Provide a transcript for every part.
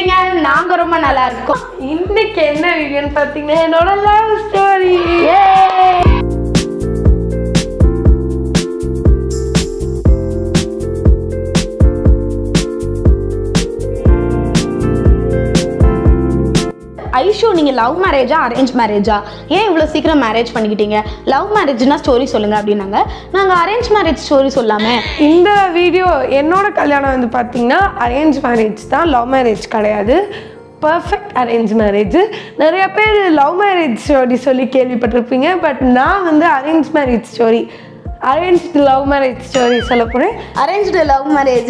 இருக்கீங்க நாங்க ரொம்ப நல்லா இருக்கோம் இன்னைக்கு என்ன வீடியோன்னு பார்த்தீங்கன்னா என்னோட லவ் ஸ்டோரி ஐஷு நீங்க லவ் மேரேஜா அரேஞ்ச் மேரேஜா ஏன் இவ்வளவு சீக்கிரம் மேரேஜ் பண்ணிக்கிட்டீங்க லவ் மேரேஜ்னா ஸ்டோரி சொல்லுங்க அப்படின்னாங்க நாங்க அரேஞ்ச் மேரேஜ் ஸ்டோரி சொல்லாம இந்த வீடியோ என்னோட கல்யாணம் வந்து பார்த்தீங்கன்னா அரேஞ்ச் மேரேஜ் தான் லவ் மேரேஜ் கிடையாது பர்ஃபெக்ட் அரேஞ்ச் மேரேஜ் நிறைய பேர் லவ் மேரேஜ் ஸ்டோரி சொல்லி கேள்விப்பட்டிருப்பீங்க பட் நான் வந்து arrange marriage story arrange love marriage story சொல்ல போகிறேன் அரேஞ்ச்டு லவ் மேரேஜ்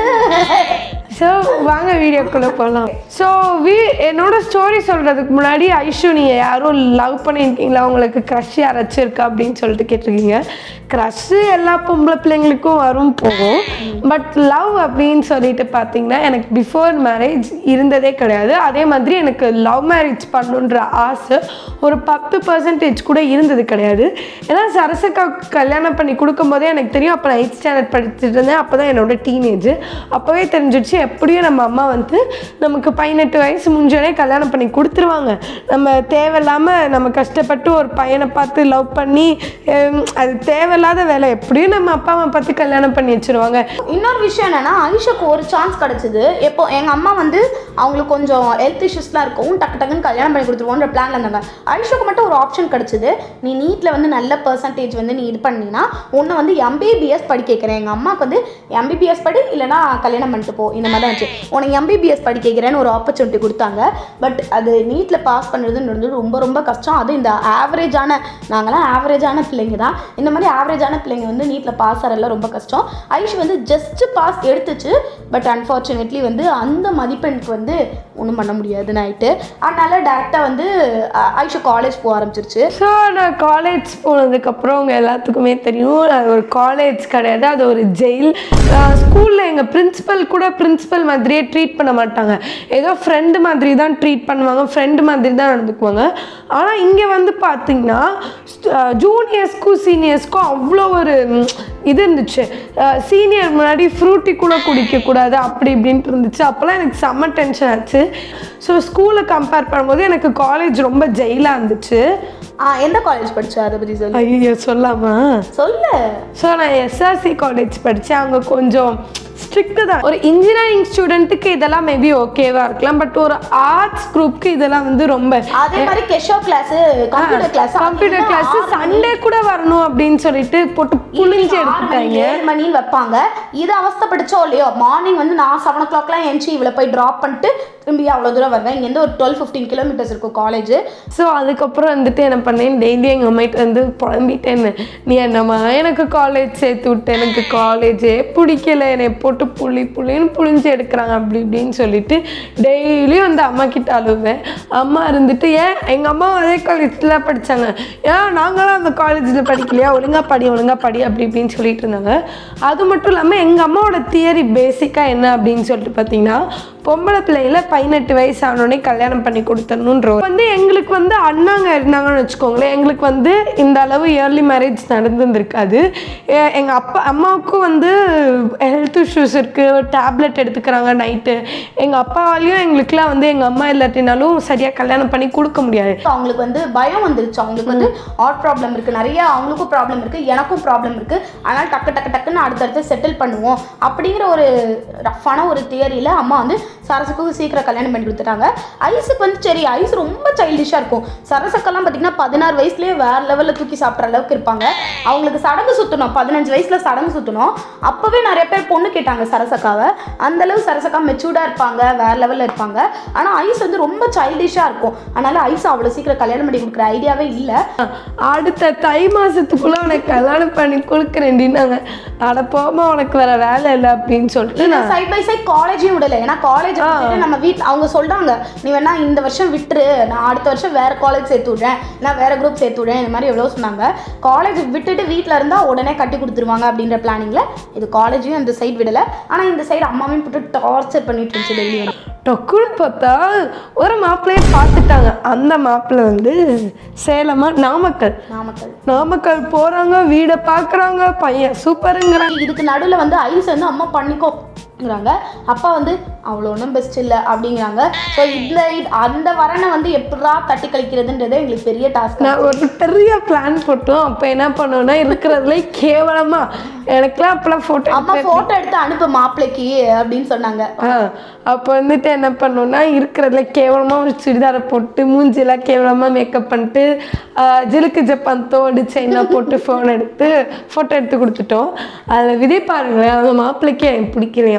ஸோ வாங்க வீடியோக்குள்ளே போகலாம் ஸோ வீ என்னோட ஸ்டோரி சொல்கிறதுக்கு முன்னாடி ஐஷு நீங்கள் யாரும் லவ் பண்ணியிருக்கீங்களா உங்களுக்கு க்ரஷ் யாராச்சும் இருக்கா அப்படின்னு சொல்லிட்டு கேட்டிருக்கீங்க க்ரஷ்ஷு எல்லா பொம்பளை பிள்ளைங்களுக்கும் வரும் போகும் பட் லவ் அப்படின்னு சொல்லிட்டு பார்த்தீங்கன்னா எனக்கு பிஃபோர் மேரேஜ் இருந்ததே கிடையாது அதே மாதிரி எனக்கு லவ் மேரேஜ் பண்ணுன்ற ஆசை ஒரு பத்து பர்சன்டேஜ் கூட இருந்தது கிடையாது ஏன்னா சரசக்கா கல்யாணம் பண்ணி கொடுக்கும்போதே எனக்கு தெரியும் அப்போ நைட் ஸ்டாண்டர்ட் படிச்சுட்டு இருந்தேன் அப்போ தான் என்னோட டீனேஜ் அப்போவே தெரிஞ்சிடுச்சு எப்படியும் நம்ம அம்மா வந்து நமக்கு பதினெட்டு வயசு முடிஞ்சோடனே கல்யாணம் பண்ணி கொடுத்துருவாங்க நம்ம தேவையில்லாமல் நம்ம கஷ்டப்பட்டு ஒரு பையனை பார்த்து லவ் பண்ணி ஹம், அது தேவையில்லாத வேலை எப்படியும் நம்ம அப்பா அம்மா பார்த்து கல்யாணம் பண்ணி வச்சிருவாங்க இன்னொரு விஷயம் என்னன்னா ஐஷுக்கு ஒரு சான்ஸ் கிடைச்சது எப்போ எங்க அம்மா வந்து அவங்களுக்கு கொஞ்சம் ஹெல்த் இஷ்யூஸ்லாம் இருக்கும் டக்கு டக்குன்னு கல்யாணம் பண்ணி கொடுத்துருவோன்ற பிளான்ல இருந்தாங்க ஐஷுக்கு மட்டும் ஒரு ஆப்ஷன் கிடைச்சது நீ நீட்ல வந்து நல்ல பர்சன்டேஜ் வந்து நீ இது பண்ணினா உன்னை வந்து எம்பிபிஎஸ் படிக்க வைக்கிறேன் எங்க அம்மாவுக்கு வந்து எம்பிபிஎஸ் படி இல்லைனா கல்யாணம் பண்ணிட்டு போ இந்த மாதிரி தான் இருந்துச்சு உனக்கு எம்பிபிஎஸ் படிக்க வைக்கிறேன்னு ஒரு ஆப்பர்ச்சுனிட்டி கொடுத்தாங்க பட் அது நீட்ல பாஸ் பண்ணுறதுன்றது ரொம்ப ரொம்ப கஷ்டம் அது இந்த ஆவரேஜான நாங்களாம் ஆவரேஜான பிள்ளைங்க தான் இந்த மாதிரி ஆவரேஜான பிள்ளைங்க வந்து நீட்டில் பாஸ் ஆகிறதுலாம் ரொம்ப கஷ்டம் ஐஷு வந்து ஜஸ்ட் பாஸ் எடுத்துச்சு பட் அன்ஃபார்ச்சுனேட்லி வந்து அந்த மதிப்பெண்ணுக்கு வந்து ஒன்றும் பண்ண முடியாது நைட்டு அதனால டேரெக்டாக வந்து அஹ், ஐஷு காலேஜ் போக ஆரம்பிச்சிருச்சு ஸோ நான் காலேஜ் போனதுக்கப்புறம் உங்கள் எல்லாத்துக்குமே தெரியும் அது ஒரு காலேஜ் கிடையாது அது ஒரு ஜெயில் ஸ்கூலில் எங்கள் பிரின்சிபல் கூட பிரின்சிபல் மாதிரியே ட்ரீட் பண்ண மாட்டாங்க ஏதோ ஃப்ரெண்டு மாதிரி தான் ட்ரீட் பண்ணுவாங்க ஃப்ரெண்டு மாதிரி தான் நடந்துக்குவாங்க ஆனால் இங்கே வந்து பார்த்தீங்கன்னா ஜூனியர்ஸ்க்கும் சீனியர்ஸ்க்கும் அவ்வளோ ஒரு ம், இது இருந்துச்சு சீனியர் முன்னாடி ஃப்ரூட்டி கூட குடிக்கக்கூடாது அப்படி இப்படின்ட்டு இருந்துச்சு அப்போல்லாம் எனக்கு செம்ம டென்ஷன் ஆச்சு ஸோ ஸ்கூலை கம்பேர் பண்ணும்போது எனக்கு காலேஜ் ரொம்ப ஜெயிலாக இருந்துச்சு ஆ, எந்த காலேஜ் படிச்ச அதை பற்றி சொல்லு ஐயோ சொல்லாமா சொல்லு ஸோ நான் எஸ்ஆர்சி காலேஜ் படித்தேன் அங்கே கொஞ்சம் ஸ்ட்ரிக்ட்டு தான் ஒரு இன்ஜினியரிங் ஸ்டூடெண்ட்டுக்கு இதெல்லாம் மேபி ஓகேவாக இருக்கலாம் பட் ஒரு ஆர்ட்ஸ் குரூப்க்கு இதெல்லாம் வந்து ரொம்ப அதே மாதிரி கெஷோ class computer class computer class Sunday கூட வரணும் அப்படின்னு சொல்லிட்டு போட்டு புளிஞ்சு எடுத்துட்டாங்க ஏழு மணின்னு வைப்பாங்க இது அவஸ்தைப்பட்டுச்சோ இல்லையோ மார்னிங் வந்து நான் செவன் ஓ கிளாக்லாம் எழுந்துச்சு இவளை போய் ட்ராப் பண்ணிட்டு திரும்பி அவ்வளோ தூரம் வருவேன் இங்கேருந்து ஒரு டுவெல் ஃபிஃப்டீன் கிலோமீட்டர்ஸ் இருக்கும் காலேஜ் ஸோ அதுக்கப்புறம் வந்துட்டு என்ன பண்ணேன் டெய்லி எங்கள் அம்மாயிட்ட வந்து புலம்பிட்டேன்னு நீ என்னம்மா எனக்கு காலேஜ் சேர்த்து விட்டு எனக்கு காலேஜே பிடிக்கல என்னை போட்டு புளி புளின்னு புளிஞ்சு எடுக்கிறாங்க அப்படி இப்படின்னு சொல்லிட்டு டெய்லியும் வந்து அம்மா கிட்ட அழுவேன் அம்மா இருந்துட்டு ஏன் எங்கள் அம்மா அதே காலேஜில் படித்தாங்க ஏன் நாங்களாம் அந்த காலேஜில் படிக்கலையா ஒழுங்கா படி ஒழுங்கா படி அப்படி இப்படின்னு சொல்லிட்டு இருந்தாங்க அது மட்டும் இல்லாமல் எங்கள் அம்மாவோட தியரி பேசிக்காக என்ன அப்படின்னு சொல்லிட்டு பார்த்தீங்கன்னா பொம்பளை பிள்ளையில பதினெட்டு வயசு ஆனோடனே கல்யாணம் பண்ணி கொடுத்தணுன்ற ஒரு- வந்து எங்களுக்கு வந்து அண்ணாங்க இருந்தாங்கன்னு வச்சுக்கோங்களேன் எங்களுக்கு வந்து இந்த அளவு இயர்லி மேரேஜ் நடந்துருந்துருக்காது எங்கள் அப்பா அம்மாவுக்கும் வந்து ஹெல்த் இஷ்யூஸ் இருக்குது டேப்லெட் எடுத்துக்கிறாங்க நைட்டு எங்கள் அப்பாவாலையும் எங்களுக்குலாம் வந்து எங்கள் அம்மா இல்லாட்டினாலும் சரியாக கல்யாணம் பண்ணி கொடுக்க முடியாது அவங்களுக்கு வந்து பயம் வந்துருச்சு அவங்களுக்கு வந்து ஹார்ட் ப்ராப்ளம் இருக்கு நிறைய அவங்களுக்கும் ப்ராப்ளம் இருக்கு எனக்கும் ப்ராப்ளம் இருக்கு அதனால டக்கு டக்கு டக்குன்னு அடுத்தடுத்து செட்டில் பண்ணுவோம் அப்படிங்கிற ஒரு ரஃப்பான ஒரு தியரியில அம்மா வந்து சரசுக்கு சீக்கிரம் கல்யாணம் பண்ணி கொடுத்துட்டாங்க ஐஸுக்கு வந்து சரி ஐஸ் ரொம்ப சைல்டிஷாக இருக்கும் சரசக்கெல்லாம் பார்த்தீங்கன்னா பதினாறு வயசுலேயே வேற லெவலில் தூக்கி சாப்பிட்ற அளவுக்கு இருப்பாங்க அவங்களுக்கு சடங்கு சுற்றணும் பதினஞ்சு வயசுல சடங்கு சுற்றணும் அப்போவே நிறைய பேர் பொண்ணு கேட்டாங்க சரசக்காவை அந்த அளவு சரசக்கா மெச்சூர்டாக இருப்பாங்க வேற லெவலில் இருப்பாங்க ஆனால் ஐஸ் வந்து ரொம்ப சைல்டிஷாக இருக்கும் அதனால ஐஸ் அவ்வளோ சீக்கிரம் கல்யாணம் பண்ணி கொடுக்குற ஐடியாவே இல்லை அடுத்த தை மாசத்துக்குள்ள உனக்கு கல்யாணம் பண்ணி கொடுக்குறேன்டினாங்க அட போமா உனக்கு வேற வேலை இல்லை அப்படின்னு சொல்லிட்டு நான் சைட் பை சைட் காலேஜையும் விடல ஏன்னா காலேஜ் நம்ம வீட் அவங்க சொல்றாங்க நீ வேணா இந்த வருஷம் விட்டுரு நான் அடுத்த வருஷம் வேற காலேஜ் சேர்த்து விடுறேன் நான் வேற குரூப் சேர்த்து விடுறேன் இந்த மாதிரி எவ்வளோ சொன்னாங்க காலேஜ் விட்டுட்டு வீட்டில் இருந்தா உடனே கட்டி கொடுத்துருவாங்க அப்படின்ற பிளானிங்ல இது காலேஜையும் இந்த சைடு விடல ஆனா இந்த சைடு அம்மாவையும் போட்டு டார்ச்சர் பண்ணிட்டு இருந்துச்சு டெய்லி வந்து டக்குன்னு பார்த்தா ஒரு மாப்பிள்ளையை பார்த்துட்டாங்க அந்த மாப்பிள்ளை வந்து சேலமா நாமக்கல் நாமக்கல் நாமக்கல் போறாங்க வீடை பார்க்குறாங்க பையன் சூப்பருங்கிறாங்க இதுக்கு நடுவில் வந்து ஐஸ் வந்து அம்மா பண்ணிக்கோ ங்கிறாங்க அப்பா வந்து அவ்வளோ ஒன்றும் பெஸ்ட் இல்லை அப்படிங்கிறாங்க ஸோ இந்த இது- அந்த வரனை வந்து எப்படா தட்டி கழிக்கிறதுன்றது எங்களுக்கு பெரிய டாஸ்க் நான் ஒரு பெரிய பிளான் போட்டோம் அப்போ என்ன பண்ணோம்னா இருக்கிறதுல கேவலமா எனக்குலாம் அப்பெல்லாம் ஃபோட்டோ அம்மா ஃபோட்டோ எடுத்து அனுப்பு மாப்பிள்ளைக்கு அப்படின்னு சொன்னாங்க ஆ அப்போ வந்துட்டு என்ன பண்ணோம்னா இருக்கிறதுல கேவலமாக ஒரு சுடிதாரை போட்டு மூஞ்சிலாம் கேவலமாக மேக்கப் பண்ணிட்டு ஆ, ஜிலுக்கு ஜப்பான் தோடு செயினாக போட்டு ஃபோன் எடுத்து ஃபோட்டோ எடுத்து கொடுத்துட்டோம் அதில் விஜய் பாருங்களேன் அந்த மாப்பிள்ளைக்கு எனக்கு பிடிக்கலையாம்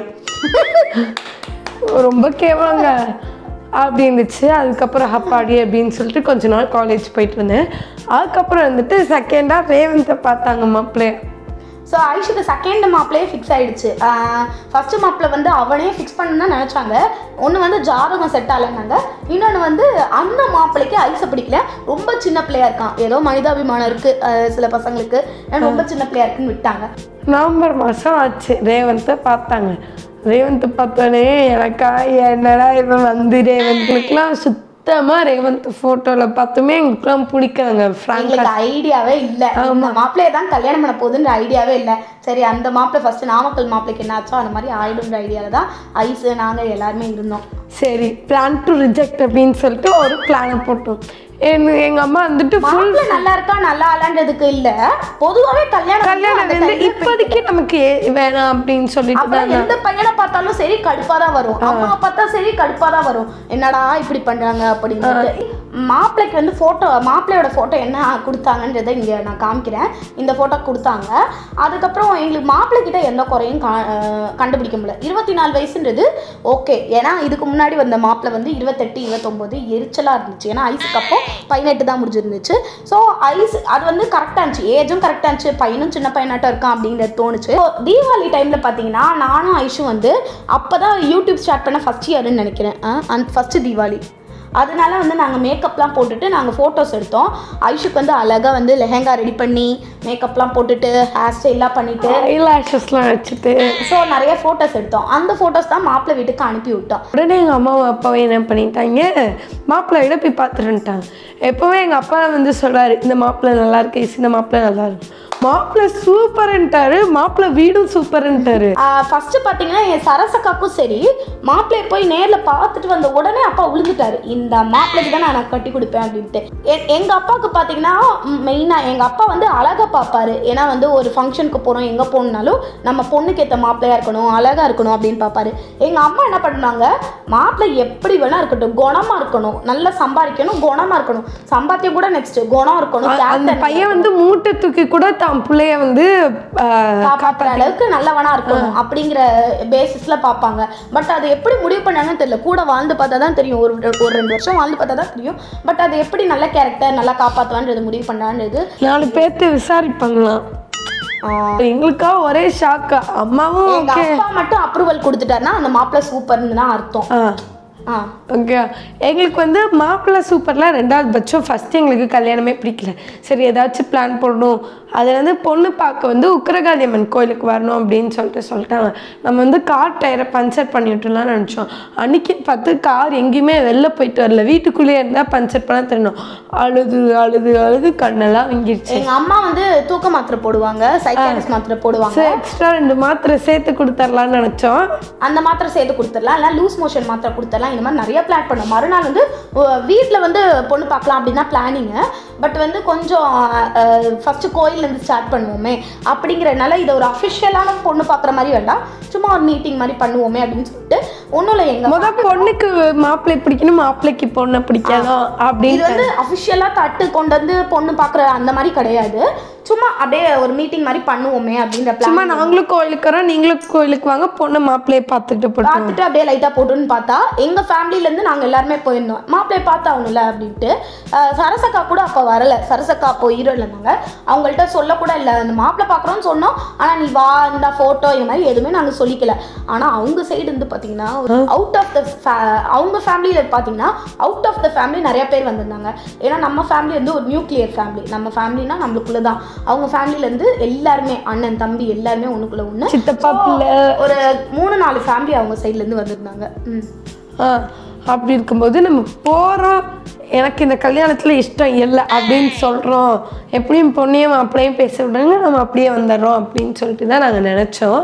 ரொம்ப கேவலங்க அப்படி இருந்துச்சு அதுக்கப்புறம் ஹப்பாடி அப்படின்னு சொல்லிட்டு கொஞ்ச நாள் காலேஜ் போயிட்டு இருந்தேன் அதுக்கப்புறம் வந்துட்டு செகண்டாக ரேவந்தை பார்த்தாங்க மாப்பிள்ளைய ஸோ ஐஷுக்கு செகண்ட் மாப்பிளையே ஃபிக்ஸ் ஆயிடுச்சு ஃபர்ஸ்ட் மாப்பிள வந்து அவனே ஃபிக்ஸ் பண்ணு தான் நினச்சாங்க ஒன்று வந்து ஜாதகம் செட் ஆகலைன்னாங்க இன்னொன்று வந்து அந்த மாப்பிள்ளைக்கு ஐஸை பிடிக்கல ரொம்ப சின்ன பிள்ளையா இருக்கான் ஏதோ மனிதாபிமானம் இருக்குது சில பசங்களுக்கு ஆனா ரொம்ப சின்ன பிள்ளையா இருக்குன்னு விட்டாங்க நவம்பர் மாதம் ஆச்சு ரேவந்தை பார்த்தாங்க ரேவந்தை பார்த்தோன்னே எனக்கா என்னடா இவன் வந்து ரேவந்த்களுக்குலாம் சுத்தமாக ரேவந்த் ஃபோட்டோவில் பார்த்துமே எங்களுக்குலாம் பிடிக்காங்க ஃப்ராங்காக எங்களுக்கு ஐடியாவே இல்லை இந்த மாப்பிள்ளைய தான் கல்யாணம் பண்ண போகுதுன்ற ஐடியாவே இல்லை சரி அந்த மாப்பிள்ளை ஃபர்ஸ்ட் நாமக்கல் மாப்பிள்ளைக்கு என்னாச்சோ அந்த மாதிரி ஆயிடும்ன்ற ஐடியாவில் தான் ஐஸு நாங்கள் எல்லாருமே இருந்தோம் சரி பிளான் டு ரிஜெக்ட் அப்படின்னு சொல்லிட்டு ஒரு பிளானை போட்டோம் எங்க எங்கள் அம்மா வந்துட்டு ஃபுல் மாப்பிள்ளை நல்லா இருக்கா நல்லா இல்லைன்றதுக்கு இல்லை பொதுவாகவே கல்யாணம் கல்யாணம் அந்த வந்து time ல இப்போதைக்கு நமக்கு ஏ- வேணாம் அப்படின்னு சொல்லிட்டு அப்புறம் தான் எந்த பையனை பார்த்தாலும் சரி கடுப்பா தான் வரும் அம்மா பார்த்தா சரி கடுப்பா தான் வரும் என்னடா இப்படி பண்றாங்க அப்படின்னு மாப்பிள்ளைக்கு வந்து போட்டோ மாப்பிள்ளையோட போட்டோ என்ன கொடுத்தாங்கன்றதை இங்க நான் காமிக்கிறேன் இந்த போட்டோ கொடுத்தாங்க அதுக்கப்புறம் எங்களுக்கு மாப்பிள்ளை கிட்ட எந்த குறையும் கா- அஹ் கண்டுபிடிக்க முடியல இருபத்தி நாலு வயசுன்றது ஓகே ஏன்னா இதுக்கு முன்னாடி வந்த மாப்பிள்ளை வந்து இருபத்தெட்டு இருபத்தொம்போது எரிச்சலா இருந்துச்சு ஏன்னா ஐஸுக்கு அப்போ பதினெட்டு தான் முடிஞ்சிருந்துச்சு ஸோ ஐஸ் அது வந்து கரெக்டாக இருந்துச்சு ஏஜும் கரெக்டாக இருந்துச்சு பையனும் சின்ன பையனாட்டம் இருக்கான் அப்படிங்கிறது தோணுச்சு So, தீபாவளி டைமில் பார்த்தீங்கன்னா நானும் ஐஷும் வந்து அப்போ தான் யூடியூப் ஸ்டார்ட் பண்ண ஃபஸ்ட் இயர்னு நினைக்கிறேன் அந்த ஃபஸ்ட்டு தீபாவளி அதனால வந்து நாங்கள் மேக்கப்லாம் போட்டுட்டு நாங்கள் ஃபோட்டோஸ் எடுத்தோம் ஐஷுக்கு வந்து அழகாக வந்து லெஹெங்கா ரெடி பண்ணி மேக்கப்லாம் போட்டுட்டு ஹேர் ஸ்டைல்லாம் பண்ணிட்டு ஐலாஷஸ்லாம் வச்சுட்டு ஸோ நிறைய ஃபோட்டோஸ் எடுத்தோம் அந்த ஃபோட்டோஸ் தான் மாப்பிள்ளை வீட்டுக்கு அனுப்பி விட்டோம் உடனே எங்கள் அம்மாவும் அப்பாவும் என்ன பண்ணிட்டாங்க மாப்பிள்ளை விட போய் பார்த்துருன்ட்டாங்க எப்போவுமே எங்கள் அப்பா வந்து சொல்றாரு இந்த மாப்பிள்ளை நல்லா இருக்கு இந்த மாப்பிள்ளை நல்லா இருக்கு மாப்பிள்ளை சூப்பர்ன்ட்டாரு மாப்பிள்ளை வீடும் சூப்பர்ன்ட்டாரு ஃபஸ்ட்டு பார்த்தீங்கன்னா என் சரசக்காக்கும் சரி மாப்பிள்ளையை போய் நேரில் பார்த்துட்டு வந்த உடனே அப்பா விழுந்துட்டாரு இந்த மாப்பிள்ளைக்கு தான் நான் கட்டி கொடுப்பேன் அப்படின்ட்டு எ- எங்க அப்பாவுக்கு பார்த்தீங்கன்னா மெயினாக எங்கள் அப்பா வந்து அழகா பார்ப்பாரு ஏன்னா வந்து ஒரு ஃபங்க்ஷனுக்கு போகிறோம் எங்கே போகணுன்னாலும் நம்ம பொண்ணுக்கு ஏற்ற மாப்பிள்ளையா இருக்கணும் அழகா இருக்கணும் அப்படின்னு பார்ப்பாரு எங்கள் அம்மா என்ன பண்ணாங்க மாப்பிள்ளை எப்படி வேணா இருக்கட்டும் குணமா இருக்கணும் நல்லா சம்பாதிக்கணும் குணமா இருக்கணும் சம்பாத்தியம் கூட நெக்ஸ்ட் குணம் இருக்கணும் அந்த character பையன் வந்து மூட்டை தூக்கி கூட தான் பிள்ளைய வந்து ஆஹ், காப்பாற்றுற அளவுக்கு நல்லவனா இருக்கணும் அப்படிங்கிற பேசிஸ்ல பார்ப்பாங்க பட் அது எப்படி முடிவு பண்ணாங்கன்னு தெரியல கூட வாழ்ந்து பார்த்தா தான் தெரியும் ஒரு ஒரு ரெண்டு வருஷம் வாழ்ந்து பார்த்தா தான் தெரியும் பட் அது எப்படி நல்ல கேரக்டர் நல்லா காப்பாற்றுவான்றது முடிவு பண்ணான்றது நாலு பேர்த்து விசாரிப்பாங்களாம் ஆஹ், எங்களுக்கா ஒரே ஷாக்கா அம்மாவும் எங்க ஓகே அப்பா மட்டும் அப்ரூவல் கொடுத்துட்டாருன்னா அந்த மாப்பிள்ளை சூப்பர்னு தான் அர்த்தம் ஆ ஆ ஓகே எங்களுக்கு வந்து மாப்பிள்ளை சூப்பர்லாம் ரெண்டாவது பட்சம் ஃபஸ்ட்டு எங்களுக்கு கல்யாணமே பிடிக்கல சரி ஏதாச்சும் பிளான் போடணும் அதில் வந்து பொண்ணு பார்க்க வந்து உக்கிரகாளி அம்மன் கோயிலுக்கு வரணும் அப்படின்னு சொல்லிட்டு சொல்லிட்டாங்க நம்ம வந்து கார் டயரை பஞ்சர் பண்ணி விட்டுலாம் நினச்சோம் அன்னைக்கு பார்த்து கார் எங்கேயுமே வெளில போயிட்டு வரல வீட்டுக்குள்ளேயே இருந்தால் பஞ்சர் பண்ண தெரியணும் அழுது அழுது அழுது கண்ணெல்லாம் வங்கிருச்சு எங்க அம்மா வந்து தூக்க மாத்திரை போடுவாங்க சைக்காட்ரிஸ்ட் மாத்திரை போடுவாங்க சரி எக்ஸ்ட்ரா ரெண்டு மாத்திரை சேர்த்து கொடுத்துர்லான்னு நினச்சோம் அந்த மாத்திரை சேர்த்து கொடுத்துடலாம் இல்லை லூஸ் மோஷன் மாத்திரை கொடுத்துடலாம் இந்த மாதிரி நிறைய பிளான் பண்ணோம் மறுநாள் வந்து வீட்டில் வந்து பொண்ணு பார்க்கலாம் அப்படின்னா பிளானிங்கு பட் வந்து கொஞ்சம் ஃபஸ்ட்டு கோயிலேருந்து ஸ்டார்ட் பண்ணுவோமே அப்படிங்கிறதுனால இதை ஒரு அஃபிஷியலான பொண்ணு பார்க்குற மாதிரி வேண்டாம் சும்மா ஒரு மீட்டிங் மாதிரி பண்ணுவோமே அப்படின்னு சொல்லிட்டு ஒன்றும் இல்லை எங்கள் முத பொண்ணுக்கு மாப்பிள்ளை பிடிக்கணும் மாப்பிள்ளைக்கு பொண்ணை பிடிக்கணும் இது அப்படின்னு வந்து அஃபிஷியலாக தட்டு கொண்டு வந்து பொண்ணு பார்க்குற அந்த மாதிரி கிடையாது சும்மா அப்படியே ஒரு மீட்டிங் மாதிரி பண்ணுவோமே அப்படின்ற சும்மா பிளான் நாங்களும் கோயிலுக்கு வரோம் நீங்களும் கோயிலுக்கு வாங்க பொண்ணு மாப்பிள்ளையை பார்த்துட்டு போட்டோம் பார்த்துட்டு அப்படியே லைட்டாக போட்டுன்னு பார்த்தா எங்கள் ஃபேமிலிலேருந்து நாங்கள் எல்லாருமே போயிருந்தோம் மாப்பிள்ளையை பார்த்தாகணும்ல அப்படின்ட்டு அஹ் சரசக்கா கூட அப்போ வரல சரசக்கா அப்போ ஈரோடில் இருந்தாங்க அவங்கள்ட்ட சொல்லக்கூட இல்லை அந்த மாப்பிள்ளை பார்க்குறோன்னு சொன்னோம் ஆனால் நீ வா இந்த ஃபோட்டோ இந்த மாதிரி எதுவுமே நாங்கள் சொல்லிக்கல ஆனால் அவங்க சைடு வந்து பார்த்தீங்கன்னா அவுட் ஆஃப் த அவங்க ஃபேமிலியில் பார்த்தீங்கன்னா அவுட் ஆஃப் த ஃபேமிலி நிறைய பேர் வந்திருந்தாங்க ஏன்னா நம்ம ஃபேமிலி வந்து ஒரு நியூக்ளியர் ஃபேமிலி நம்ம ஃபேமிலினா நம்மளுக்குள்ள தான் அவங்க ஃபேமிலியிலேருந்து எல்லாருமே அண்ணன் தம்பி எல்லாருமே ஒன்றுக்குள்ள ஒன்று சித்தப்பா பிள்ளை ஒரு மூணு நாலு ஃபேமிலி அவங்க சைட்லேருந்து வந்திருந்தாங்க ம் ஆ, அப்படி இருக்கும்போது நம்ம போகிறோம் எனக்கு இந்த கல்யாணத்தில் இஷ்டம் இல்லை அப்படின்னு சொல்கிறோம் எப்படியும் பொண்ணையும் மாப்பிள்ளையும் பேச விடுறாங்க நம்ம அப்படியே வந்துடுறோம் அப்படின்னு சொல்லிட்டு தான் நாங்கள் நினச்சோம்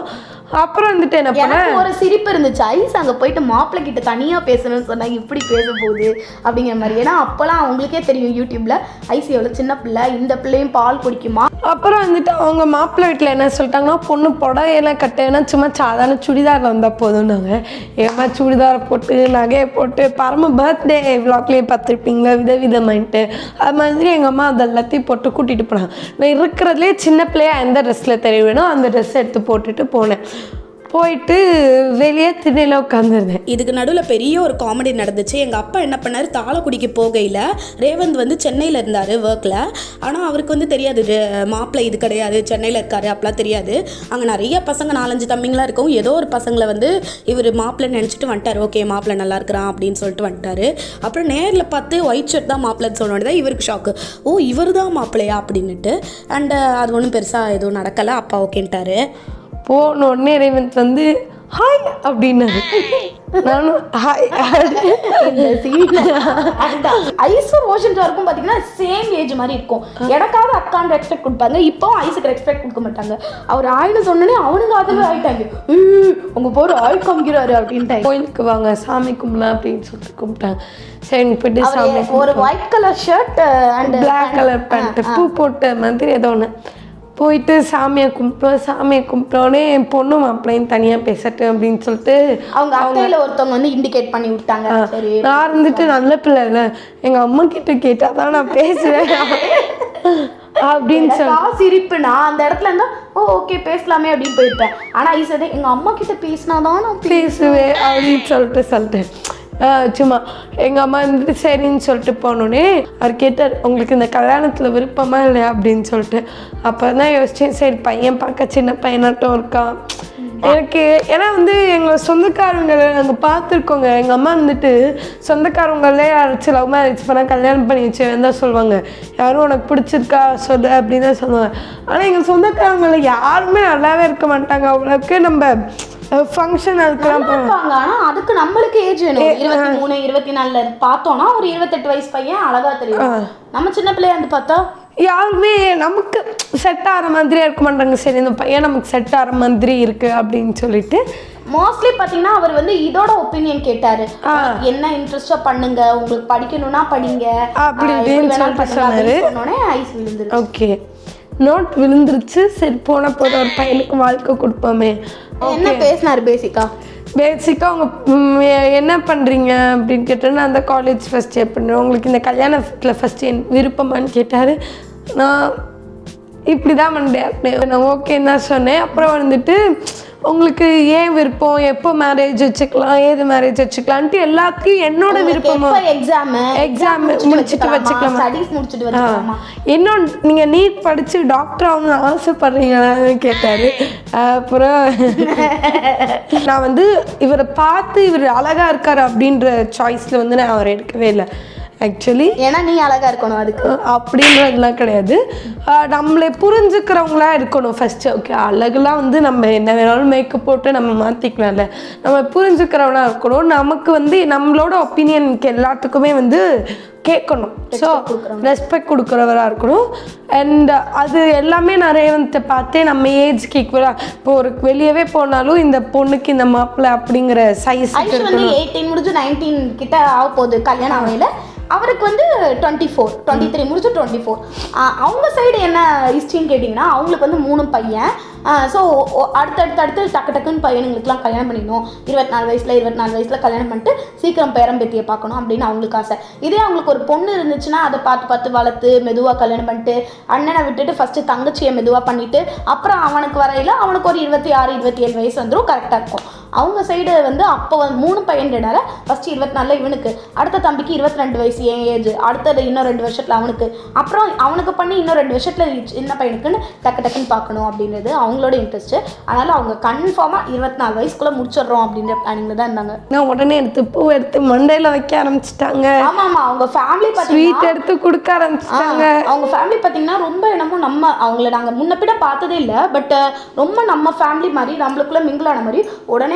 அப்புறம் வந்துட்டு என்ன பண்ண எனக்கு ஒரு சிரிப்பு இருந்துச்சு ஐஸ் அங்க போயிட்டு மாப்பிள்ளை கிட்ட தனியா பேசணும்னு சொன்னா இப்படி பேச போகுது அப்படிங்கிற மாதிரி ஏன்னா அப்போலாம் அவங்களுக்கே தெரியும் யூடியூப்ல ஐஸ் எவ்வளவு சின்ன பிள்ளை இந்த பிள்ளையும் பால் குடிக்குமா அப்புறம் வந்துட்டு அவங்க மாப்பிள்ளை வீட்டில் என்ன சொல்லிட்டாங்கன்னா பொண்ணு புடவையெல்லாம் கட்டேன்னா சும்மா சாதாரண சுடிதாரில் வந்தால் போதும்னாங்க ஏமா சுடிதாரை போட்டு நகையை போட்டு பரம பர்த்டே விளாக்லேயே பார்த்துருப்பீங்களா விதவிதமாயிட்டு அது மாதிரி எங்கள் அம்மா அது எல்லாத்தையும் போட்டு கூட்டிகிட்டு போனாங்க நான் இருக்கிறதுலே சின்ன பிள்ளையா எந்த ட்ரெஸ்ஸில் தெரிய வேணும் அந்த ட்ரெஸ் எடுத்து போட்டுட்டு போனேன் போயிட்டு வெளியே திண்ணையில் உட்காந்துருந்தேன் இதுக்கு நடுவில் பெரிய ஒரு காமெடி நடந்துச்சு எங்கள் அப்பா என்ன பண்ணார் தாளக்குடிக்கு போகையில் ரேவந்த் வந்து சென்னையில் இருந்தார் ஒர்க்கில் ஆனால் அவருக்கு வந்து தெரியாது ரே- மாப்பிள்ளை இது கிடையாது சென்னையில் இருக்காரு அப்படிலாம் தெரியாது அங்கே நிறைய பசங்க நாலஞ்சு தம்பிங்களாம் இருக்கும் ஏதோ ஒரு பசங்களை வந்து இவர் மாப்பிள்ளை நினச்சிட்டு வந்துட்டார் ஓகே மாப்பிள்ளை நல்லா இருக்கிறான் அப்படின்னு சொல்லிட்டு வந்துட்டாரு அப்புறம் நேரில் பார்த்து ஒயிட் ஷர்ட் தான் மாப்பிள்ளைன்னு சொன்னோடனே தான் இவருக்கு ஷாக்கு ஓ இவர் தான் மாப்பிள்ளையா அப்படின்னுட்டு அண்ட் அது ஒன்றும் பெருசாக எதுவும் நடக்கலை அப்பா ஓகேன்ட்டாரு போன உடனே ரேவந்த் வந்து ஹாய் அப்படின்னாரு நானும் ஹாய் இந்த சீன்ல ஐஸும் ரோஷன் சாருக்கும் பாத்தீங்கன்னா சேம் ஏஜ் மாதிரி இருக்கும் எனக்காவது அக்கான்னு ரெஸ்பெக்ட் கொடுப்பாங்க இப்போ ஐஸுக்கு ரெஸ்பெக்ட் கொடுக்க மாட்டாங்க அவர் ஆயின்னு சொன்னோடனே அவனுக்கு அதுவே ஆயிட்டாங்க "ஏய், உங்க போற ஆய் காமிக்கிறாரு அப்படின்ட்டாங்க கோயிலுக்கு வாங்க சாமி கும்பிடலாம் அப்படின்னு சொல்லிட்டு கும்பிட்டாங்க சரி போயிட்டு சாமி அவரு ஒரு white colour shirt and black colour pant பூ போட்ட மாதிரி ஏதோ ஒன்று போயிட்டு சாமியை கும்பிட்டோம் சாமியை கும்பிட்டோன்னே என் பொண்ணு மாப்பிள்ளையும் தனியாக பேசட்டும் அப்படின்னு சொல்லிட்டு அவங்க அத்தையில ஒருத்தவங்க வந்து இண்டிகேட் பண்ணி விட்டாங்க சரி நான் இருந்துட்டு நல்ல பிள்ளை இல்லை எங்கள் அம்மா கிட்ட கேட்டால் தான் நான் பேசுவேன் அப்படின்னு சொல்லி எனக்கா சிரிப்பு நான் அந்த இடத்துல இருந்தா ஓ ஓகே பேசலாமே அப்படின்னு போயிருப்பேன் ஆனா ஐஸ் அதே எங்க அம்மா கிட்ட பேசினாதான் நான் பே- பேசுவேன் அப்படின்னு சொல்லிட்டு சொல்லிட்டேன் ஆஹ் சும்மா எங்கள் அம்மா வந்துட்டு சரின்னு சொல்லிட்டு போனோடனே அவர் கேட்டார் உங்களுக்கு இந்த கல்யாணத்தில் விருப்பமா இல்லையா அப்படின்னு சொல்லிட்டு அப்போ தான் யோசிச்சேன் சரி பையன் பார்க்க சின்ன பையனாட்டம் இருக்கான் எனக்கு ஏன்னா வந்து எங்கள் சொந்தக்காரங்களை நாங்கள் பார்த்துருக்கோங்க எங்கள் அம்மா வந்துட்டு சொந்தக்காரங்களே யாராச்சும் லவ் மேரேஜ் பண்ணால் கல்யாணம் பண்ணி வச்சு தான் சொல்லுவாங்க யாரும் உனக்கு பிடிச்சிருக்கா சொல்லு அப்படின்னு தான் சொல்லுவாங்க ஆனால் எங்கள் சொந்தக்காரங்கள யாருமே நல்லாவே இருக்க மாட்டாங்க அவ்வளோக்கு நம்ம ஃபங்க்ஷன் அதுக்கெல்லாம் போவோம் இருப்பாங்க ஆனா அதுக்கு நம்மளுக்கு ஏஜ் வேணும் இருபத்தி மூணு இருபத்தி நாலுல பார்த்தோம்னா ஒரு இருபத்தெட்டு வயசு பையன் அழகா தெரியும் நம்ம சின்ன பிள்ளையா வந்து பார்த்தா யாருமே நமக்கு செட் ஆகிற மாதிரியே இருக்க மாட்டாங்க சரி இந்த பையன் நமக்கு செட் ஆகிற மாதிரி இருக்கு அப்படின்னு சொல்லிட்டு மோஸ்ட்லி பாத்தீங்கன்னா அவர் வந்து இதோட ஒப்பீனியன் கேட்டாரு என்ன இன்ட்ரெஸ்டா பண்ணுங்க உங்களுக்கு படிக்கணும்னா படிங்க அப்படி ஆஹ் இப்படின்னு எப்படி வேணாலும் சொல்லிட்டு பண்ணுங்க அப்படின்னு சொன்னோடனே ஐஸ் விழுந்துருச்சு ஓகே நோட் விழுந்துருச்சு சரி போன போது ஒரு பையனுக்கு வாழ்க்கை கொடுப்போமே என்ன பேசினாரு பேசிக்கா பேசிக்காக அவங்க ம், எ- என்ன பண்ணுறீங்க அப்படின்னு கேட்டேன் நான் அந்த காலேஜ் ஃபஸ்ட் இயர் பண்ணுறேன் உங்களுக்கு இந்த கல்யாணத்தில் ஃபஸ்ட் என் விருப்பமான்னு கேட்டார் நான் இப்படி தான் பண்ணேன் நான் ஓகேன்னு தான் சொன்னேன் அப்புறம் வந்துட்டு உங்களுக்கு ஏன் விருப்பம் எப்போ மேரேஜ் வச்சுக்கலாம் ஏது மேரேஜ் வச்சுக்கலான்ட்டு எல்லாத்தையும் என்னோட விருப்பமா எப்ப எக்ஸாம் எக்ஸாம் முடிச்சுட்டு வச்சுக்கலாமா ஸ்டடீஸ் முடிச்சுட்டு வச்சுக்கலாமா இன்னும் நீங்கள் நீட் படித்து டாக்டர் ஆகணும்னு ஆசைப்படுறீங்களான்னு கேட்டார் அப்புறம் நான் வந்து இவரை பார்த்து இவர் அழகா இருக்காரு அப்படின்ற சாய்ஸில் வந்து நான் அவரை எடுக்கவே இல்லை ஆக்சுவலி ஏன்னா நீ அழகா இருக்கணும் அதுக்கு அப்படின்றதுலாம் கிடையாது அஹ் நம்மளை புரிஞ்சுக்கிறவங்களா இருக்கணும் ஃபஸ்ட்டு ஓகே அழகுலாம் வந்து நம்ம என்ன வேணாலும் மேக்கப் போட்டு நம்ம மாற்றிக்கலாம்ல நம்ம புரிஞ்சுக்கிறவனா இருக்கணும் நமக்கு வந்து நம்மளோட ஒப்பீனியனுக்கு எல்லாத்துக்குமே வந்து கேட்கணும் ஸோ ரெஸ்பெக்ட் கொடுக்குறவராக இருக்கணும் அண்ட் அது எல்லாமே நான் ரேவந்தை பார்த்தே நம்ம ஏஜ்க்கு ஈக்குவலாக இப்போ ஒரு வெளியவே போனாலும் இந்த பொண்ணுக்கு இந்த மாப்பிள்ளை அப்படிங்கிற சைஸ் ஐஷு வந்து எயிட்டீன் முடிஞ்சு நைன்டீன் கிட்ட ஆக போகுது கல்யாணம் ஆகையில அவருக்கு வந்து டுவெண்ட்டி ஃபோர் டுவெண்ட்டி த்ரீ முடிச்சு டுவெண்ட்டி ஃபோர் அவங்க சைடு என்ன ஹிஸ்ட்ரின்னு கேட்டிங்கன்னா அவங்களுக்கு வந்து மூணு பையன் ஸோ அடுத்தடுத்து அடுத்து டக்கு டக்குன்னு பையனுங்களுக்குலாம் கல்யாணம் பண்ணிடணும் இருபத்தி நாலு வயசில் இருபத்தி நாலு வயசில் கல்யாணம் பண்ணிட்டு சீக்கிரம் பேரம்பேத்தியை பார்க்கணும் அப்படின்னு அவங்களுக்கு ஆசை இதே அவங்களுக்கு ஒரு பொண்ணு இருந்துச்சுன்னா அதை பார்த்து பார்த்து வளர்த்து மெதுவாக கல்யாணம் பண்ணிட்டு அண்ணனை விட்டுட்டு ஃபஸ்ட்டு தங்கச்சியை மெதுவாக பண்ணிட்டு அப்புறம் அவனுக்கு வரையில அவனுக்கு ஒரு இருபத்தி ஆறு இருபத்தி ஏழு வயசு வந்துடும் கரெக்டாக இருக்கும் அவங்க சைடு வந்து அப்போ வந்து மூணு பையன்றனால ஃபஸ்ட்டு இருபத்தி நாலில் இவனுக்கு அடுத்த தம்பிக்கு இருபத்தி ரெண்டு வயசு என் ஏஜ் அடுத்தது இன்னும் ரெண்டு வருஷத்தில் அவனுக்கு அப்புறம் அவனுக்கு பண்ணி இன்னும் ரெண்டு வருஷத்தில் சின்ன பையனுக்குன்னு டக்கு டக்குன்னு பார்க்கணும் அப்படின்றது அவங்களோட இன்ட்ரெஸ்ட்டு அதனால் அவங்க கன்ஃபார்மாக இருபத்தி நாலு வயசுக்குள்ளே முடிச்சிடுறோம் அப்படின்ற பிளானிங்கில் தான் இருந்தாங்க நான் உடனே எடுத்து பூ எடுத்து மண்டையில் வைக்க ஆரம்பிச்சிட்டாங்க ஆமாம் ஆமாம் அவங்க ஃபேமிலி ஸ்வீட் பார்த்தீங்கன்னா எடுத்து கொடுக்க ஆரம்பிச்சிட்டாங்க ஆ, அவங்க ஃபேமிலி பார்த்தீங்கன்னா ரொம்ப என்னமோ நம்ம அவங்கள நாங்கள் முன்ன பின்ன பார்த்ததே இல்லை பட் ரொம்ப நம்ம ஃபேமிலி மாதிரி நம்மளுக்குள்ள மிங்கிள் ஆன மாதிரி உடனே